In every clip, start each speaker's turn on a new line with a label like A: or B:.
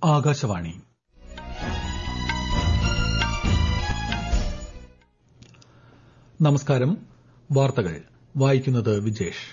A: ആകാശവാണി നമസ്കാരം വാർത്തകൾ വായിക്കുന്നത് വിജേഷ്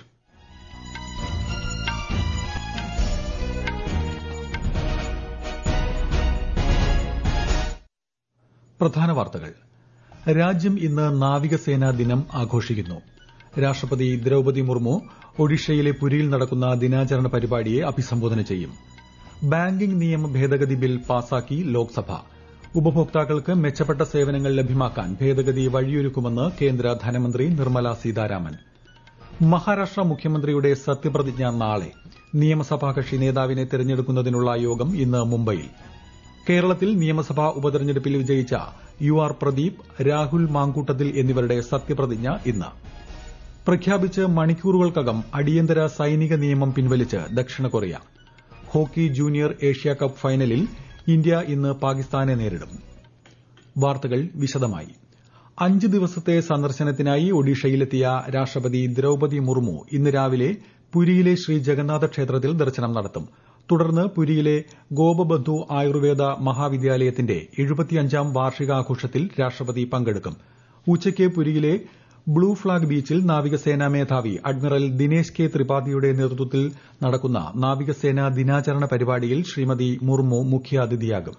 A: പ്രധാന വാർത്തകൾ രാജ്യം ഇന്ന് നാവികസേനാ ദിനം ആഘോഷിക്കുന്നു രാഷ്ട്രപതി ദ്രൌപതി മുർമു ഒഡീഷയിലെ പുരിയിൽ നടക്കുന്ന ദിനാചരണ പരിപാടിയെ അഭിസംബോധന ചെയ്യും ബാങ്കിംഗ് നിയമ ഭേദഗതി ബിൽ പാസാക്കി ലോക്സഭ ഉപഭോക്താക്കൾക്ക് മെച്ചപ്പെട്ട സേവനങ്ങൾ ലഭ്യമാക്കാൻ ഭേദഗതി വഴിയൊരുക്കുമെന്ന് കേന്ദ്ര ധനമന്ത്രി നിർമ്മല സീതാരാമൻ മഹാരാഷ്ട്ര മുഖ്യമന്ത്രിയുടെ സത്യപ്രതിജ്ഞ നാളെ നിയമസഭാ കക്ഷി നേതാവിനെ തെരഞ്ഞെടുക്കുന്നതിനുള്ള യോഗം ഇന്ന് മുംബൈയിൽ കേരളത്തിൽ നിയമസഭാ ഉപതെരഞ്ഞെടുപ്പിൽ വിജയിച്ച യു ആർ പ്രദീപ് രാഹുൽ മാങ്കൂട്ടത്തിൽ എന്നിവരുടെ സത്യപ്രതിജ്ഞ ഇന്ന് പ്രഖ്യാപിച്ച് മണിക്കൂറുകൾക്കകം അടിയന്തര സൈനിക നിയമം പിൻവലിച്ച് ദക്ഷിണ Korea hockey junior Asia cup ഫൈനലിൽ ഇന്ത്യ ഇന്ന് പാകിസ്ഥാനെ നേരിടും വാർത്തകൾ വിശദമായി അഞ്ച് ദിവസത്തെ സന്ദർശനത്തിനായി ഒഡീഷയിലെത്തിയ രാഷ്ട്രപതി ദ്രൌപതി മുർമു ഇന്ന് രാവിലെ പുരിയിലെ ശ്രീ ജഗന്നാഥ ക്ഷേത്രത്തിൽ ദർശനം നടത്തും തുടർന്ന് പുരിയിലെ ഗോപബന്ധു ആയുർവേദ മഹാവിദ്യാലയത്തിന്റെ എഴുപത്തിയഞ്ചാം വാർഷികാഘോഷത്തിൽ രാഷ്ട്രപതി പങ്കെടുക്കും ഉച്ചയ്ക്ക് പുരിയിലെ ബ്ലൂ ഫ്ളാഗ് ബീച്ചിൽ നാവികസേനാ മേധാവി അഡ്മിറൽ ദിനേശ് കെ ത്രിപാഠിയുടെ നേതൃത്വത്തിൽ നടക്കുന്ന നാവികസേനാ ദിനാചരണ പരിപാടിയിൽ ശ്രീമതി മുർമു മുഖ്യാതിഥിയാകും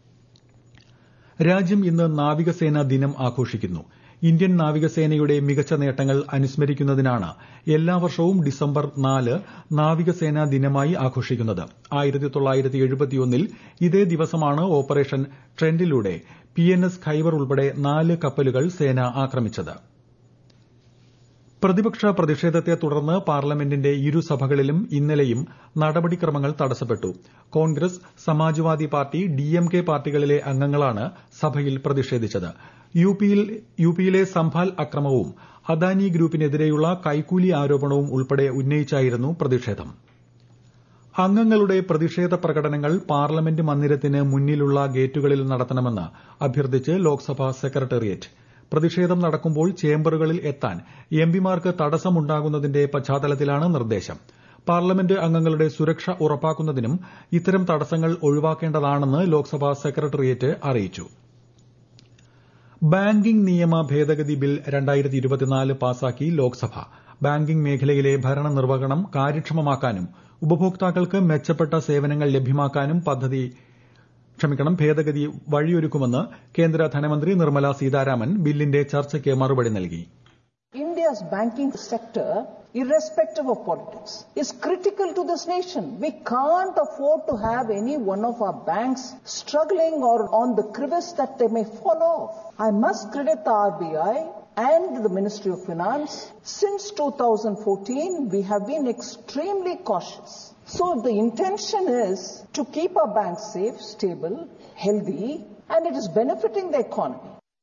A: രാജ്യം ഇന്ന് നാവികസേനാ ദിനം ആഘോഷിക്കുന്നു ഇന്ത്യൻ നാവികസേനയുടെ മികച്ച നേട്ടങ്ങൾ അനുസ്മരിക്കുന്നതിനാണ് എല്ലാ വർഷവും ഡിസംബർ നാല് നാവികസേനാ ദിനമായി ആഘോഷിക്കുന്നത് ൽ ഇതേ ദിവസമാണ് ഓപ്പറേഷൻ ട്രെൻഡിലൂടെ പി എൻ എസ് ഖൈബർ ഉൾപ്പെടെ നാല് കപ്പലുകൾ സേന ആക്രമിച്ചത് പ്രതിപക്ഷ പ്രതിഷേധത്തെ തുടർന്ന് പാർലമെന്റിന്റെ ഇരുസഭകളിലും ഇന്നലെയും നടപടിക്രമങ്ങൾ തടസ്സപ്പെട്ടു കോൺഗ്രസ് സമാജ്വാദി പാർട്ടി ഡിഎംകെ പാർട്ടികളിലെ അംഗങ്ങളാണ് സഭയിൽ പ്രതിഷേധിച്ചത് യുപിയിലെ സംഭാൽ അക്രമവും അദാനി ഗ്രൂപ്പിനെതിരെയുള്ള കൈക്കൂലി ആരോപണവും ഉൾപ്പെടെ ഉന്നയിച്ചായിരുന്നു പ്രതിഷേധം അംഗങ്ങളുടെ പ്രതിഷേധ പ്രകടനങ്ങൾ പാർലമെന്റ് മന്ദിരത്തിന് മുന്നിലുള്ള ഗേറ്റുകളിൽ നടത്തണമെന്ന് അഭ്യർത്ഥിച്ച് ലോക്സഭാ സെക്രട്ടേറിയറ്റ് പ്രതിഷേധം നടക്കുമ്പോൾ ചേംബറുകളിൽ എത്താൻ എംപിമാർക്ക് തടസ്സമുണ്ടാകുന്നതിന്റെ പശ്ചാത്തലത്തിലാണ് നിർദ്ദേശം പാർലമെന്റ് അംഗങ്ങളുടെ സുരക്ഷ ഉറപ്പാക്കുന്നതിനും ഇത്തരം തടസ്സങ്ങൾ ഒഴിവാക്കേണ്ടതാണെന്ന് ലോക്സഭാ സെക്രട്ടേറിയറ്റ് അറിയിച്ചു ബാങ്കിംഗ് നിയമ ഭേദഗതി ബിൽ പാസാക്കി ലോക്സഭ ബാങ്കിംഗ് മേഖലയിലെ ഭരണനിർവഹണം കാര്യക്ഷമമാക്കാനും ഉപഭോക്താക്കൾക്ക് മെച്ചപ്പെട്ട സേവനങ്ങൾ ലഭ്യമാക്കാനും പദ്ധതി ഭേദഗതി വഴിയൊരുക്കുമെന്ന് കേന്ദ്ര ധനമന്ത്രി നിർമ്മല സീതാരാമൻ ബില്ലിന്റെ ചർച്ചയ്ക്ക് മറുപടി നൽകി
B: India's banking sector, irrespective of politics, is critical to this nation. We can't afford to have any one of our banks struggling or on the crevice that they may fall off. I must credit the RBI and the Ministry of Finance. Since 2014, we have been extremely cautious. So the intention is to keep our banks safe, stable, healthy, and it is benefiting the economy.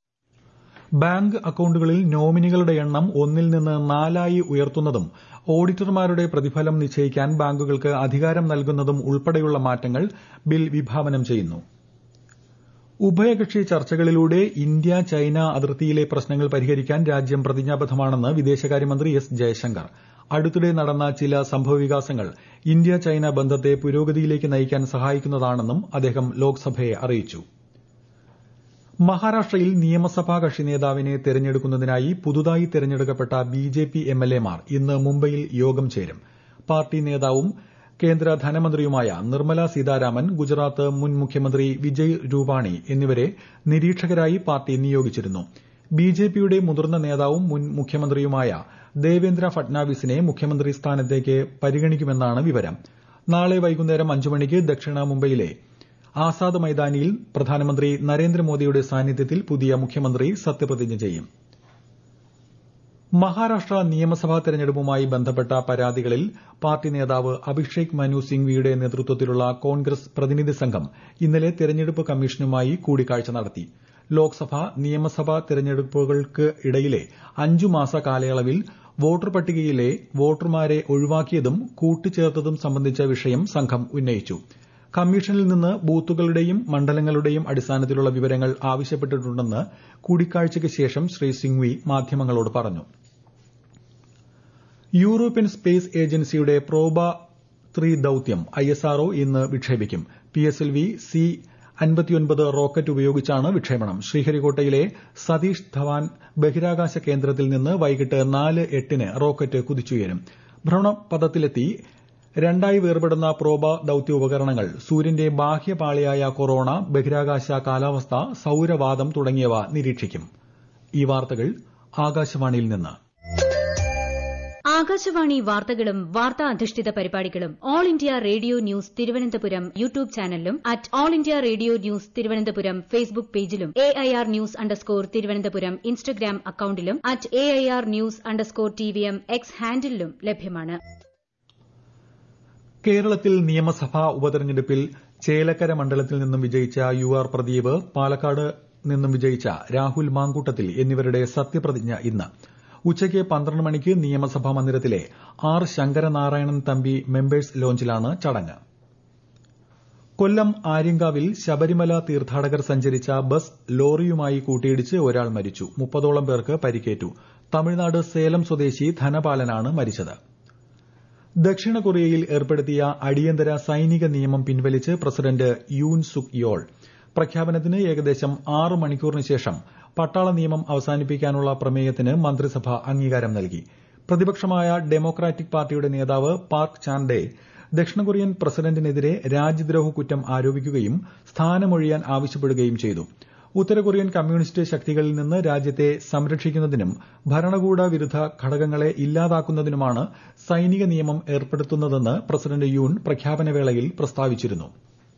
A: Bank അക്കൌണ്ടുകളിൽ നോമിനികളുടെ എണ്ണം ഒന്നിൽ നിന്ന് നാലായി ഉയർത്തുന്നതും ഓഡിറ്റർമാരുടെ പ്രതിഫലം നിശ്ചയിക്കാൻ ബാങ്കുകൾക്ക് അധികാരം നൽകുന്നതും ഉൾപ്പെടെയുള്ള മാറ്റങ്ങൾ ബിൽ വിഭാവനം ചെയ്യുന്നു ഉഭയകക്ഷി ചർച്ചകളിലൂടെ ഇന്ത്യ ചൈന അതിർത്തിയിലെ പ്രശ്നങ്ങൾ പരിഹരിക്കാൻ രാജ്യം പ്രതിജ്ഞാബദ്ധമാണെന്ന് വിദേശകാര്യമന്ത്രി എസ് ജയശങ്കർ അടുത്തിടെ നടന്ന ചില സംഭവവികാസങ്ങൾ ഇന്ത്യ ചൈന ബന്ധത്തെ പുരോഗതിയിലേക്ക് നയിക്കാൻ സഹായിക്കുന്നതാണെന്നും അദ്ദേഹം ലോക്സഭയെ അറിയിച്ചു മഹാരാഷ്ട്രയിൽ നിയമസഭാ കക്ഷി നേതാവിനെ തെരഞ്ഞെടുക്കുന്നതിനായി പുതുതായി തെരഞ്ഞെടുക്കപ്പെട്ട ബിജെപി എംഎൽഎമാർ ഇന്ന് മുംബൈയിൽ യോഗം ചേരും പാർട്ടി നേതാവും കേന്ദ്ര ധനമന്ത്രിയുമായ നിർമ്മല സീതാരാമൻ ഗുജറാത്ത് മുൻ മുഖ്യമന്ത്രി വിജയ് രൂപാണി എന്നിവരെ നിരീക്ഷകരായി പാർട്ടി നിയോഗിച്ചിരുന്നു ബിജെപിയുടെ മുതിർന്ന നേതാവും മുൻ മുഖ്യമന്ത്രിയുമായ ദേവേന്ദ്ര ഫട്നാവിസിനെ മുഖ്യമന്ത്രി സ്ഥാനത്തേക്ക് പരിഗണിക്കുമെന്നാണ് വിവരം നാളെ വൈകുന്നേരം അഞ്ചു മണിക്ക് ദക്ഷിണ മുംബൈയിലെ ആസാദ് മൈതാനിയിൽ പ്രധാനമന്ത്രി നരേന്ദ്രമോദിയുടെ സാന്നിധ്യത്തിൽ പുതിയ മുഖ്യമന്ത്രി സത്യപ്രതിജ്ഞ ചെയ്യും മഹാരാഷ്ട്ര നിയമസഭാ തെരഞ്ഞെടുപ്പുമായി ബന്ധപ്പെട്ട പരാതികളിൽ പാർട്ടി നേതാവ് അഭിഷേക് മനു സിംഗ്വിയുടെ നേതൃത്വത്തിലുള്ള കോൺഗ്രസ് പ്രതിനിധി സംഘം ഇന്നലെ തെരഞ്ഞെടുപ്പ് കമ്മീഷനുമായി കൂടിക്കാഴ്ച നടത്തി ലോക്സഭ നിയമസഭാ തെരഞ്ഞെടുപ്പുകൾക്കിടയിലെ അഞ്ചു മാസ കാലയളവിൽ വോട്ടർ പട്ടികയിലെ വോട്ടർമാരെ ഒഴിവാക്കിയതും കൂട്ടിച്ചേർത്തതും സംബന്ധിച്ച വിഷയം സംഘം ഉന്നയിച്ചു കമ്മീഷനിൽ നിന്ന് ബൂത്തുകളുടെയും മണ്ഡലങ്ങളുടെയും അടിസ്ഥാനത്തിലുള്ള വിവരങ്ങൾ ആവശ്യപ്പെട്ടിട്ടുണ്ടെന്ന് കൂടിക്കാഴ്ചയ്ക്ക് ശേഷം ശ്രീ സിംഗ്വി മാധ്യമങ്ങളോട് പറഞ്ഞു യൂറോപ്യൻ സ്പേസ് ഏജൻസിയുടെ പ്രോബ ത്രീ ദൌത്യം ഐഎസ്ആർഒ ഇന്ന് വിക്ഷേപിക്കും പിഎസ്എൽവി സി അൻപത്തിയൊൻപത് റോക്കറ്റ് ഉപയോഗിച്ചാണ് വിക്ഷേപണം ശ്രീഹരിക്കോട്ടയിലെ സതീഷ് ധവാൻ ബഹിരാകാശ കേന്ദ്രത്തിൽ നിന്ന് വൈകിട്ട് നാല് എട്ടിന് റോക്കറ്റ് കുതിച്ചുയരും ഭ്രമണപഥത്തിലെത്തി രണ്ടായി വേർപെടുന്ന പ്രോബ ദൌത്യ ഉപകരണങ്ങൾ സൂര്യന്റെ ബാഹ്യപാളിയായ കൊറോണ ബഹിരാകാശ കാലാവസ്ഥ സൌരവാതം തുടങ്ങിയവ നിരീക്ഷിക്കും ഈ വാർത്തകൾ ആകാശവാണിയിൽ നിന്ന്
C: ആകാശവാണി വാർത്തകളും വാർത്താ അധിഷ്ഠിത പരിപാടികളും all India radio news Thiruvananthapuram YouTube ചാനലിലും at all India radio news Thiruvananthapuram Facebook പേജിലും A I R news underscore Thiruvananthapuram Instagram അക്കൌണ്ടിലും at A I R news underscore T V M X ഹാൻഡിലും ലഭ്യമാണ്
A: കേരളത്തിൽ നിയമസഭാ ഉപതെരഞ്ഞെടുപ്പിൽ ചേലക്കര മണ്ഡലത്തിൽ നിന്നും വിജയിച്ച യു ആർ പ്രദീപ് പാലക്കാട് നിന്നും വിജയിച്ച രാഹുൽ മാങ്കൂട്ടത്തിൽ എന്നിവരുടെ സത്യപ്രതിജ്ഞ ഇന്ന് ഉച്ചയ്ക്ക് പന്ത്രണ്ട് മണിക്ക് നിയമസഭാ മന്ദിരത്തിലെ ആർ ശങ്കരനാരായണൻ തമ്പി മെമ്പേഴ്സ് ലോഞ്ചിലാണ് ചടങ്ങ് കൊല്ലം ആര്യങ്കാവിൽ ശബരിമല തീർത്ഥാടകർ സഞ്ചരിച്ച ബസ് ലോറിയുമായി കൂട്ടിയിടിച്ച് ഒരാൾ മരിച്ചു മുപ്പതോളം പേർക്ക് പരിക്കേറ്റു തമിഴ്നാട് സേലം സ്വദേശി ധനപാലനാണ് മരിച്ചത് ദക്ഷിണ കൊറിയയിൽ ഏർപ്പെടുത്തിയ അടിയന്തര സൈനിക നിയമം പിൻവലിച്ച് പ്രസിഡന്റ് യൂൻ സുക് യോൾ പ്രഖ്യാപനത്തിന് ഏകദേശം ആറ് മണിക്കൂറിന് ശേഷം പട്ടാള നിയമം അവസാനിപ്പിക്കാനുള്ള പ്രമേയത്തിന് മന്ത്രിസഭ അംഗീകാരം നൽകി പ്രതിപക്ഷമായ ഡെമോക്രാറ്റിക് പാർട്ടിയുടെ നേതാവ് പാർക്ക് ചാൻഡെ ദക്ഷിണ കൊറിയൻ പ്രസിഡന്റിനെതിരെ രാജ്യദ്രോഹ കുറ്റം ആരോപിക്കുകയും സ്ഥാനമൊഴിയാൻ ആവശ്യപ്പെടുകയും ചെയ്തു ഉത്തര കൊറിയൻ കമ്മ്യൂണിസ്റ്റ് ശക്തികളിൽ നിന്ന് രാജ്യത്തെ സംരക്ഷിക്കുന്നതിനും ഭരണകൂട വിരുദ്ധ ഘടകങ്ങളെ ഇല്ലാതാക്കുന്നതിനുമാണ് സൈനിക നിയമം ഏർപ്പെടുത്തുന്നതെന്ന് പ്രസിഡന്റ് യൂൺ പ്രഖ്യാപനവേളയിൽ പ്രസ്താവിച്ചിരുന്നു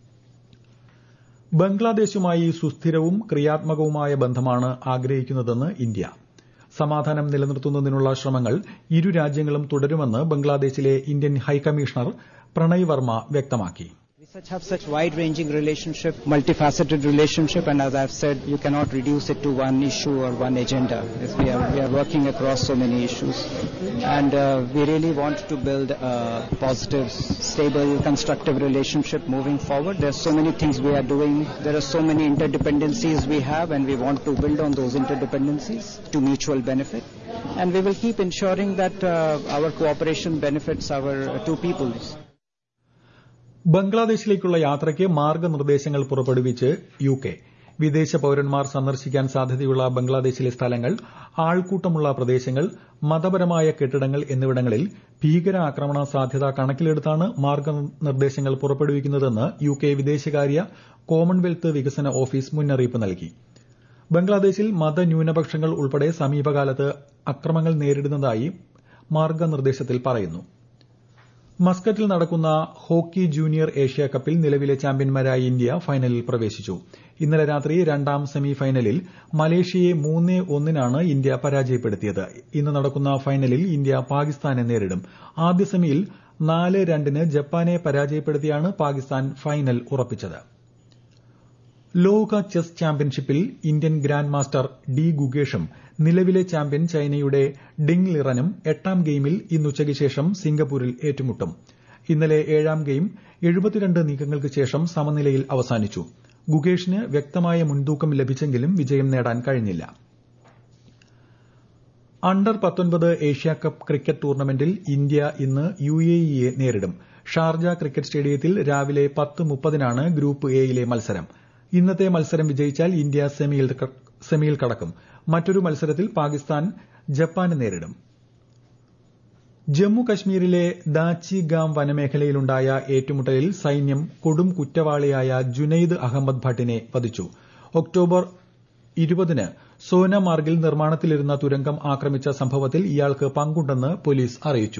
A: ബംഗ്ലാദേശുമായി സുസ്ഥിരവും ക്രിയാത്മകവുമായ ബന്ധമാണ് ആഗ്രഹിക്കുന്നതെന്ന് ഇന്ത്യ സമാധാനം നിലനിർത്തുന്നതിനുള്ള ശ്രമങ്ങൾ ഇരു രാജ്യങ്ങളും തുടരുമെന്ന് ബംഗ്ലാദേശിലെ ഇന്ത്യൻ ഹൈക്കമ്മീഷണർ പ്രണയ് വർമ്മ വ്യക്തമാക്കി
D: We such have such wide-ranging relationship, multifaceted relationship, and as I've said, you cannot reduce it to one issue or one agenda. Yes, we are we are working across so many issues, and uh, we really want to build a positive, stable, constructive relationship moving forward. There are so many things we are doing. There are so many interdependencies we have, and we want to build on those interdependencies to mutual benefit. And we will keep ensuring that uh, our cooperation benefits our uh, two peoples.
A: ബംഗ്ലാദേശിലേക്കുള്ള യാത്രയ്ക്ക് മാർഗനിർദ്ദേശങ്ങൾ പുറപ്പെടുവിച്ച് U K വിദേശ പൌരന്മാർ സന്ദർശിക്കാൻ സാധ്യതയുള്ള ബംഗ്ലാദേശിലെ സ്ഥലങ്ങൾ ആൾക്കൂട്ടമുള്ള പ്രദേശങ്ങൾ മതപരമായ കെട്ടിടങ്ങൾ എന്നിവിടങ്ങളിൽ ഭീകരാക്രമണ സാധ്യത കണക്കിലെടുത്താണ് മാർഗനിർദ്ദേശങ്ങൾ പുറപ്പെടുവിക്കുന്നതെന്ന് യു കെ വിദേശകാര്യ കോമൺവെൽത്ത് വികസന ഓഫീസ് മുന്നറിയിപ്പ് നൽകി ബംഗ്ലാദേശിൽ മതന്യൂനപക്ഷങ്ങൾ ഉൾപ്പെടെ സമീപകാലത്ത് അക്രമങ്ങൾ നേരിടുന്നതായി മാർഗനിർദ്ദേശത്തിൽ പറയുന്നു മസ്കറ്റിൽ നടക്കുന്ന ഹോക്കി ജൂനിയർ ഏഷ്യ കപ്പിൽ നിലവിലെ ചാമ്പ്യന്മാരായ ഇന്ത്യ ഫൈനലിൽ പ്രവേശിച്ചു ഇന്നലെ രാത്രി രണ്ടാം സെമി ഫൈനലിൽ മലേഷ്യയെ മൂന്ന് ഒന്നിനാണ് ഇന്ത്യ പരാജയപ്പെടുത്തിയത് ഇന്ന് നടക്കുന്ന ഫൈനലിൽ ഇന്ത്യ പാകിസ്ഥാനെ നേരിടും ആദ്യ സെമിയിൽ നാല് രണ്ടിന് ജപ്പാനെ പരാജയപ്പെടുത്തിയാണ് പാകിസ്ഥാൻ ഫൈനൽ ഉറപ്പിച്ചത് ലോക ചെസ് ചാമ്പ്യൻഷിപ്പിൽ ഇന്ത്യൻ ഗ്രാൻഡ് മാസ്റ്റർ ഡി ഗുഗേഷും നിലവിലെ ചാമ്പ്യൻ ചൈനയുടെ ഡിങ് ലിറനും എട്ടാം ഗെയിമിൽ ഇന്നുച്ചയ്ക്ക് ശേഷം സിംഗപ്പൂരിൽ ഏറ്റുമുട്ടും ഇന്നലെ ഏഴാം ഗെയിം എഴുപത്തിരണ്ട് നീക്കങ്ങൾക്ക് ശേഷം സമനിലയിൽ അവസാനിച്ചു ഗുഗേഷിന് വ്യക്തമായ മുൻതൂക്കം ലഭിച്ചെങ്കിലും വിജയം നേടാൻ കഴിഞ്ഞില്ല അണ്ടർ പത്തൊൻപത് ഏഷ്യ കപ്പ് ക്രിക്കറ്റ് ടൂർണമെന്റിൽ ഇന്ത്യ ഇന്ന് യു എ ഇയെ നേരിടും ഷാർജ ക്രിക്കറ്റ് സ്റ്റേഡിയത്തിൽ രാവിലെ പത്ത് മുപ്പതിനാണ് ഗ്രൂപ്പ് എയിലെ മത്സരം ഇന്നത്തെ മത്സരം വിജയിച്ചാൽ ഇന്ത്യ സെമിയിൽ കടക്കും മറ്റൊരു മത്സരത്തിൽ പാകിസ്ഥാൻ ജപ്പാനെ നേരിടും ജമ്മു കശ്മീരിലെ ദാച്ചിഗാം വനമേഖലയിലുണ്ടായ ഏറ്റുമുട്ടലിൽ സൈന്യം കൊടും കുറ്റവാളിയായ ജുനൈദ് അഹമ്മദ് ഭട്ടിനെ വധിച്ചു ഒക്ടോബർ ഇരുപതിന് സോനമാർഗിൽ നിർമ്മാണത്തിലിരുന്ന തുരങ്കം ആക്രമിച്ച സംഭവത്തിൽ ഇയാൾക്ക് പങ്കുണ്ടെന്ന് പോലീസ് അറിയിച്ചു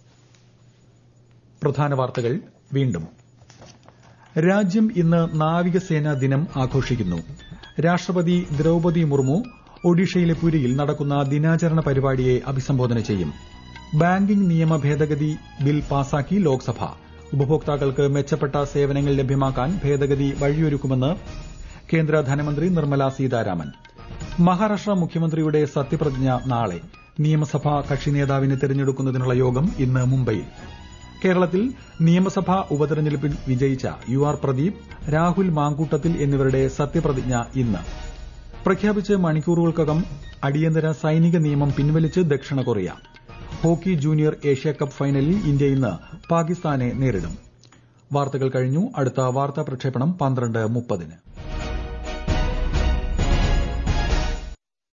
A: പ്രധാന വാർത്തകൾ വീണ്ടും രാജ്യം ഇന്ന് നാവികസേനാ ദിനം ആഘോഷിക്കുന്നു രാഷ്ട്രപതി ദ്രൌപതി മുർമു ഒഡീഷയിലെ പുരിയിൽ നടക്കുന്ന ദിനാചരണ പരിപാടിയെ അഭിസംബോധന ചെയ്യും ബാങ്കിംഗ് നിയമ ഭേദഗതി ബിൽ പാസാക്കി ലോക്സഭ ഉപഭോക്താക്കൾക്ക് മെച്ചപ്പെട്ട സേവനങ്ങൾ ലഭ്യമാക്കാൻ ഭേദഗതി വഴിയൊരുക്കുമെന്ന് കേന്ദ്ര ധനമന്ത്രി നിർമ്മല സീതാരാമൻ മഹാരാഷ്ട്ര മുഖ്യമന്ത്രിയുടെ സത്യപ്രതിജ്ഞ നാളെ നിയമസഭാ കക്ഷി നേതാവിനെ തെരഞ്ഞെടുക്കുന്നതിനുള്ള യോഗം ഇന്ന് മുംബൈയിൽ കേരളത്തിൽ നിയമസഭാ ഉപതെരഞ്ഞെടുപ്പിൽ വിജയിച്ച യു ആർ പ്രദീപ് രാഹുൽ മാങ്കൂട്ടത്തിൽ എന്നിവരുടെ സത്യപ്രതിജ്ഞ ഇന്ന് പ്രഖ്യാപിച്ച് മണിക്കൂറുകൾക്കകം അടിയന്തര സൈനിക നിയമം പിൻവലിച്ച് ദക്ഷിണ കൊറിയ ഹോക്കി ജൂനിയർ ഏഷ്യാകപ്പ് ഫൈനലിൽ ഇന്ത്യ ഇന്ന് പാകിസ്ഥാനെ നേരിടും വാർത്തകൾ കഴിഞ്ഞു അടുത്ത വാർത്താ പ്രക്ഷേപണം പന്ത്രണ്ട് മുപ്പതിന്